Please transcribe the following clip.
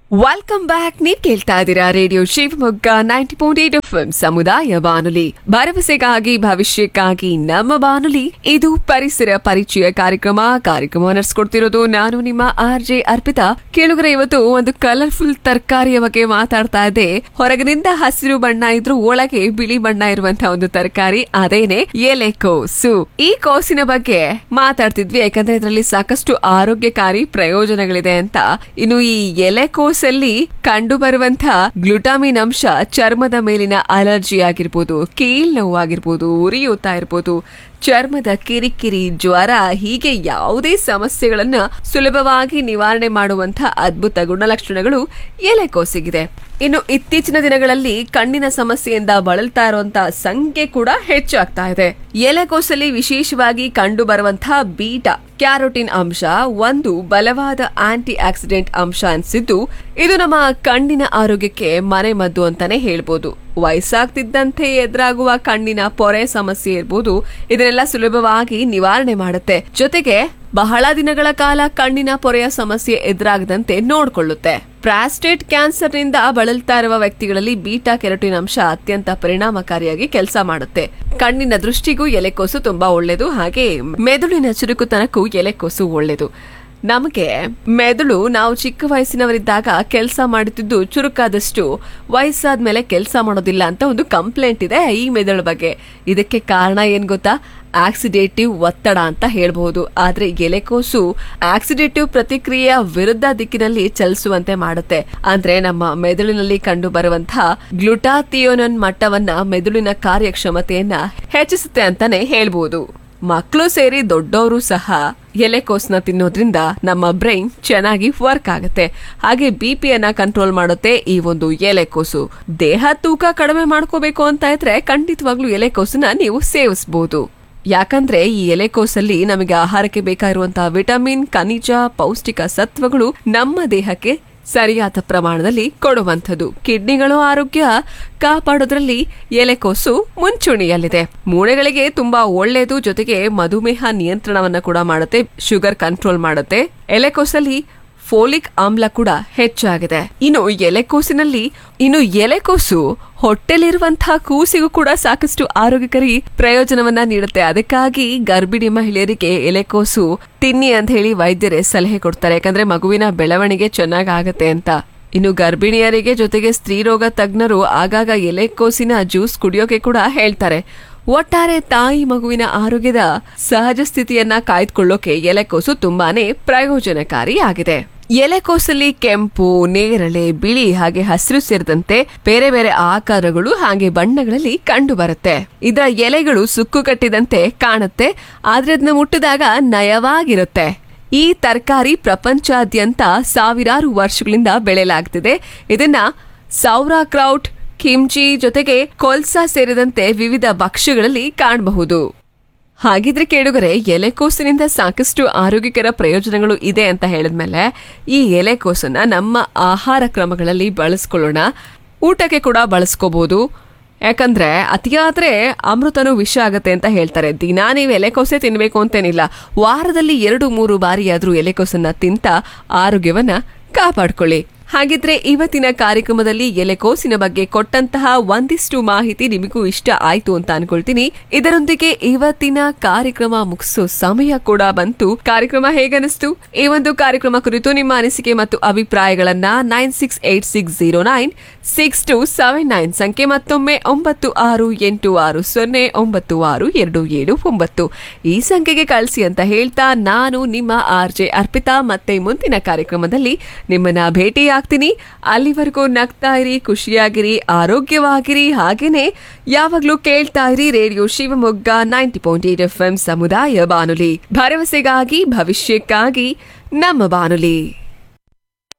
welcome back ನೀವ್ ಕೇಳ್ತಾ ಇದ್ದೀರಾ radio Shivamogga ninety point eight F ಸಮುದಾಯ ಬಾನುಲಿ ಭರವಸೆಗಾಗಿ ಭವಿಷ್ಯಕ್ಕಾಗಿ ನಮ್ಮ ಬಾನುಲಿ ಇದು ಪರಿಸರ ಪರಿಚಯ ಕಾರ್ಯಕ್ರಮ ಕಾರ್ಯಕ್ರಮ ನಡೆಸ್ಕೊಡ್ತಿರೋದು ನಾನು ನಿಮ್ಮ ಆರ್ ಜೆ ಅರ್ಪಿತಾ ಕೇಳುಗರೆ ಇವತ್ತು ಒಂದು ಕಲರ್ಫುಲ್ ತರಕಾರಿಯ ಬಗ್ಗೆ ಮಾತಾಡ್ತಾ ಇದ್ದೆ ಹೊರಗಿನಿಂದ ಹಸಿರು ಬಣ್ಣ ಇದ್ರೂ ಒಳಗೆ ಬಿಳಿ ಬಣ್ಣ ಇರುವಂತಹ ಒಂದು ತರಕಾರಿ ಅದೇನೆ ಎಲೆಕೋಸು ಈ ಕೋಸಿನ ಬಗ್ಗೆ ಮಾತಾಡ್ತಿದ್ವಿ ಯಾಕಂದ್ರೆ ಇದರಲ್ಲಿ ಸಾಕಷ್ಟು ಆರೋಗ್ಯಕಾರಿ ಪ್ರಯೋಜನಗಳಿದೆ ಅಂತ ಇನ್ನು ಈ ಎಲೆಕೋಸಲ್ಲಿ ಕಂಡು ಬರುವಂತಹ ಗ್ಲುಟಾಮಿನ್ ಅಂಶ ಚರ್ಮದ ಮೇಲಿನ ಅಲರ್ಜಿ ಆಗಿರ್ಬೋದು ಕೀಲ್ ನೋವು ಆಗಿರ್ಬೋದು ಉರಿಯೂತ ಇರ್ಬೋದು ಚರ್ಮದ ಕಿರಿಕಿರಿ ಜ್ವರ ಹೀಗೆ ಯಾವುದೇ ಸಮಸ್ಯೆಗಳನ್ನ ಸುಲಭವಾಗಿ ನಿವಾರಣೆ ಮಾಡುವಂತಹ ಅದ್ಭುತ ಗುಣಲಕ್ಷಣಗಳು ಎಲೆಕೋಸಿಗಿದೆ ಇನ್ನು ಇತ್ತೀಚಿನ ದಿನಗಳಲ್ಲಿ ಕಣ್ಣಿನ ಸಮಸ್ಯೆಯಿಂದ ಬಳಲ್ತಾ ಇರುವಂತಹ ಸಂಖ್ಯೆ ಕೂಡ ಹೆಚ್ಚಾಗ್ತಾ ಇದೆ ಎಲೆಕೋಸಲ್ಲಿ ವಿಶೇಷವಾಗಿ ಕಂಡು ಬರುವಂತಹ ಬೀಟಾ ಕ್ಯಾರೋಟಿನ್ ಅಂಶ ಒಂದು ಬಲವಾದ ಆಂಟಿ ಆಕ್ಸಿಡೆಂಟ್ ಅಂಶ ಅನ್ಸಿದ್ದು ಇದು ನಮ್ಮ ಕಣ್ಣಿನ ಆರೋಗ್ಯಕ್ಕೆ ಮನೆ ಮದ್ದು ಅಂತಾನೆ ಹೇಳ್ಬೋದು ವಯಸ್ಸಾಗ್ತಿದ್ದಂತೆ ಎದುರಾಗುವ ಕಣ್ಣಿನ ಪೊರೆ ಸಮಸ್ಯೆ ಇರ್ಬೋದು ಇದನ್ನೆಲ್ಲ ಸುಲಭವಾಗಿ ನಿವಾರಣೆ ಮಾಡುತ್ತೆ ಜೊತೆಗೆ ಬಹಳ ದಿನಗಳ ಕಾಲ ಕಣ್ಣಿನ ಪೊರೆಯ ಸಮಸ್ಯೆ ಎದುರಾಗದಂತೆ ನೋಡ್ಕೊಳ್ಳುತ್ತೆ ಪ್ರಾಸ್ಟೇಟ್ ಕ್ಯಾನ್ಸರ್ನಿಂದ ಬಳಲ್ತಾ ಇರುವ ವ್ಯಕ್ತಿಗಳಲ್ಲಿ ಬೀಟಾ ಕೆರಟಿನ್ ಅಂಶ ಅತ್ಯಂತ ಪರಿಣಾಮಕಾರಿಯಾಗಿ ಕೆಲಸ ಮಾಡುತ್ತೆ ಕಣ್ಣಿನ ದೃಷ್ಟಿಗೂ ಎಲೆಕೋಸು ತುಂಬಾ ಒಳ್ಳೆಯದು ಹಾಗೆ ಮೆದುಳಿನ ಚುರುಕುತನಕ್ಕೂ ಎಲೆಕೋಸು ಒಳ್ಳೆಯದು ನಮಗೆ ಮೆದುಳು ನಾವು ಚಿಕ್ಕ ವಯಸ್ಸಿನವರಿದ್ದಾಗ ಕೆಲಸ ಮಾಡುತ್ತಿದ್ದು ಚುರುಕಾದಷ್ಟು ವಯಸ್ಸಾದ್ಮೇಲೆ ಕೆಲಸ ಮಾಡೋದಿಲ್ಲ ಅಂತ ಒಂದು ಕಂಪ್ಲೇಂಟ್ ಇದೆ ಈ ಮೆದುಳು ಬಗ್ಗೆ ಇದಕ್ಕೆ ಕಾರಣ ಏನ್ ಗೊತ್ತಾ ಆಕ್ಸಿಡೇಟಿವ್ ಒತ್ತಡ ಅಂತ ಹೇಳ್ಬಹುದು ಆದ್ರೆ ಎಲೆಕೋಸು ಆಕ್ಸಿಡೇಟಿವ್ ಪ್ರತಿಕ್ರಿಯೆಯ ವಿರುದ್ಧ ದಿಕ್ಕಿನಲ್ಲಿ ಚಲಿಸುವಂತೆ ಮಾಡುತ್ತೆ ಅಂದ್ರೆ ನಮ್ಮ ಮೆದುಳಿನಲ್ಲಿ ಕಂಡು ಬರುವಂತಹ ಗ್ಲುಟಾಥಿಯೋನನ್ ಮಟ್ಟವನ್ನ ಮೆದುಳಿನ ಕಾರ್ಯಕ್ಷಮತೆಯನ್ನ ಹೆಚ್ಚಿಸುತ್ತೆ ಅಂತಾನೆ ಹೇಳ್ಬಹುದು ಮಕ್ಕಳು ಸೇರಿ ದೊಡ್ಡವರು ಸಹ ಎಲೆಕೋಸ್ನ ತಿನ್ನೋದ್ರಿಂದ ನಮ್ಮ ಬ್ರೈನ್ ಚೆನ್ನಾಗಿ ವರ್ಕ್ ಆಗುತ್ತೆ ಹಾಗೆ ಬಿ ಪಿಯನ್ನ ಕಂಟ್ರೋಲ್ ಮಾಡುತ್ತೆ ಈ ಒಂದು ಎಲೆಕೋಸು ದೇಹ ತೂಕ ಕಡಿಮೆ ಮಾಡ್ಕೋಬೇಕು ಅಂತ ಇದ್ರೆ ಖಂಡಿತವಾಗ್ಲೂ ಎಲೆಕೋಸನ್ನ ನೀವು ಸೇವಿಸಬಹುದು ಯಾಕಂದ್ರೆ ಈ ಎಲೆಕೋಸಲ್ಲಿ ನಮಗೆ ಆಹಾರಕ್ಕೆ ಬೇಕಾಗಿರುವಂತಹ ವಿಟಮಿನ್ ಖನಿಜ ಪೌಷ್ಟಿಕ ಸತ್ವಗಳು ನಮ್ಮ ದೇಹಕ್ಕೆ ಸರಿಯಾದ ಪ್ರಮಾಣದಲ್ಲಿ ಕೊಡುವಂಥದ್ದು ಕಿಡ್ನಿಗಳು ಆರೋಗ್ಯ ಕಾಪಾಡೋದ್ರಲ್ಲಿ ಎಲೆಕೋಸು ಮುಂಚೂಣಿಯಲ್ಲಿದೆ ಮೂಳೆಗಳಿಗೆ ತುಂಬಾ ಒಳ್ಳೆಯದು ಜೊತೆಗೆ ಮಧುಮೇಹ ನಿಯಂತ್ರಣವನ್ನ ಕೂಡ ಮಾಡುತ್ತೆ ಶುಗರ್ ಕಂಟ್ರೋಲ್ ಮಾಡುತ್ತೆ ಎಲೆಕೋಸಲ್ಲಿ ಫೋಲಿಕ್ ಆಮ್ಲ ಕೂಡ ಹೆಚ್ಚಾಗಿದೆ ಇನ್ನು ಎಲೆಕೋಸಿನಲ್ಲಿ ಇನ್ನು ಎಲೆಕೋಸು ಹೊಟ್ಟೆಲಿರುವಂತಹ ಕೂಸಿಗೂ ಕೂಡ ಸಾಕಷ್ಟು ಆರೋಗ್ಯಕರಿ ಪ್ರಯೋಜನವನ್ನ ನೀಡುತ್ತೆ ಅದಕ್ಕಾಗಿ ಗರ್ಭಿಣಿ ಮಹಿಳೆಯರಿಗೆ ಎಲೆಕೋಸು ತಿನ್ನಿ ಅಂತ ಹೇಳಿ ವೈದ್ಯರೇ ಸಲಹೆ ಕೊಡ್ತಾರೆ ಯಾಕಂದ್ರೆ ಮಗುವಿನ ಬೆಳವಣಿಗೆ ಚೆನ್ನಾಗ್ ಆಗತ್ತೆ ಅಂತ ಇನ್ನು ಗರ್ಭಿಣಿಯರಿಗೆ ಜೊತೆಗೆ ಸ್ತ್ರೀರೋಗ ತಜ್ಞರು ಆಗಾಗ ಎಲೆಕೋಸಿನ ಜ್ಯೂಸ್ ಕುಡಿಯೋಕೆ ಕೂಡ ಹೇಳ್ತಾರೆ ಒಟ್ಟಾರೆ ತಾಯಿ ಮಗುವಿನ ಆರೋಗ್ಯದ ಸಹಜ ಸ್ಥಿತಿಯನ್ನ ಕಾಯ್ದುಕೊಳ್ಳೋಕೆ ಎಲೆಕೋಸು ತುಂಬಾನೇ ಪ್ರಯೋಜನಕಾರಿ ಆಗಿದೆ ಎಲೆಕೋಸಲ್ಲಿ ಕೆಂಪು ನೇರಳೆ ಬಿಳಿ ಹಾಗೆ ಹಸಿರು ಸೇರಿದಂತೆ ಬೇರೆ ಬೇರೆ ಆಕಾರಗಳು ಹಾಗೆ ಬಣ್ಣಗಳಲ್ಲಿ ಕಂಡು ಬರುತ್ತೆ ಇದರ ಎಲೆಗಳು ಸುಕ್ಕು ಕಟ್ಟಿದಂತೆ ಕಾಣುತ್ತೆ ಆದ್ರೆ ಅದನ್ನ ಮುಟ್ಟಿದಾಗ ನಯವಾಗಿರುತ್ತೆ ಈ ತರಕಾರಿ ಪ್ರಪಂಚಾದ್ಯಂತ ಸಾವಿರಾರು ವರ್ಷಗಳಿಂದ ಬೆಳೆಯಲಾಗ್ತಿದೆ ಇದನ್ನ ಸೌರಾಕ್ರೌಟ್ ಕಿಮ್ಚಿ ಜೊತೆಗೆ ಕೊಲ್ಸಾ ಸೇರಿದಂತೆ ವಿವಿಧ ಭಕ್ಷ್ಯಗಳಲ್ಲಿ ಕಾಣಬಹುದು ಹಾಗಿದ್ರೆ ಕೇಳುಗರೆ ಎಲೆಕೋಸಿನಿಂದ ಸಾಕಷ್ಟು ಆರೋಗ್ಯಕರ ಪ್ರಯೋಜನಗಳು ಇದೆ ಅಂತ ಹೇಳಿದ್ಮೇಲೆ ಈ ಎಲೆಕೋಸನ್ನ ನಮ್ಮ ಆಹಾರ ಕ್ರಮಗಳಲ್ಲಿ ಬಳಸ್ಕೊಳ್ಳೋಣ ಊಟಕ್ಕೆ ಕೂಡ ಬಳಸ್ಕೋಬಹುದು ಯಾಕಂದ್ರೆ ಅತಿಯಾದ್ರೆ ಅಮೃತನು ವಿಷ ಆಗತ್ತೆ ಅಂತ ಹೇಳ್ತಾರೆ ದಿನಾ ನೀವು ಎಲೆಕೋಸೆ ತಿನ್ಬೇಕು ಅಂತೇನಿಲ್ಲ ವಾರದಲ್ಲಿ ಎರಡು ಮೂರು ಬಾರಿಯಾದ್ರೂ ಎಲೆಕೋಸನ್ನ ತಿಂತ ಆರೋಗ್ಯವನ್ನ ಕಾಪಾಡ್ಕೊಳ್ಳಿ ಹಾಗಿದ್ರೆ ಇವತ್ತಿನ ಕಾರ್ಯಕ್ರಮದಲ್ಲಿ ಎಲೆಕೋಸಿನ ಬಗ್ಗೆ ಕೊಟ್ಟಂತಹ ಒಂದಿಷ್ಟು ಮಾಹಿತಿ ನಿಮಗೂ ಇಷ್ಟ ಆಯ್ತು ಅಂತ ಅನ್ಕೊಳ್ತೀನಿ ಇದರೊಂದಿಗೆ ಇವತ್ತಿನ ಕಾರ್ಯಕ್ರಮ ಮುಗಿಸೋ ಸಮಯ ಕೂಡ ಬಂತು ಕಾರ್ಯಕ್ರಮ ಹೇಗನಿಸ್ತು ಈ ಒಂದು ಕಾರ್ಯಕ್ರಮ ಕುರಿತು ನಿಮ್ಮ ಅನಿಸಿಕೆ ಮತ್ತು ಅಭಿಪ್ರಾಯಗಳನ್ನ nine six eight six zero nine six two seven nine ಸಂಖ್ಯೆ ಮತ್ತೊಮ್ಮೆ ಒಂಬತ್ತು ಆರು ಎಂಟು ಆರು ಸೊನ್ನೆ ಒಂಬತ್ತು ಆರು ಎರಡು ಏಳು ಒಂಬತ್ತು ಈ ಸಂಖ್ಯೆಗೆ ಕಳಿಸಿ ಅಂತ ಹೇಳ್ತಾ ನಾನು ನಿಮ್ಮ ಆರ್ ಜೆ ಅರ್ಪಿತಾ ಮತ್ತೆ ಮುಂದಿನ ಕಾರ್ಯಕ್ರಮದಲ್ಲಿ ನಿಮ್ಮನ್ನ ಭೇಟಿ ಆಗ್ತೀನಿ ಅಲ್ಲಿವರೆಗೂ ನಗ್ತಾ ಇರಿ ಖುಷಿಯಾಗಿರಿ ಆರೋಗ್ಯವಾಗಿರಿ ಹಾಗೇನೆ ಯಾವಾಗ್ಲೂ ಕೇಳ್ತಾ ಇರಿ radio Shivamogga ninety point eight F M ಸಮುದಾಯ ಬಾನುಲಿ ಭರವಸೆಗಾಗಿ ಭವಿಷ್ಯಕ್ಕಾಗಿ ನಮ್ಮ ಬಾನುಲಿ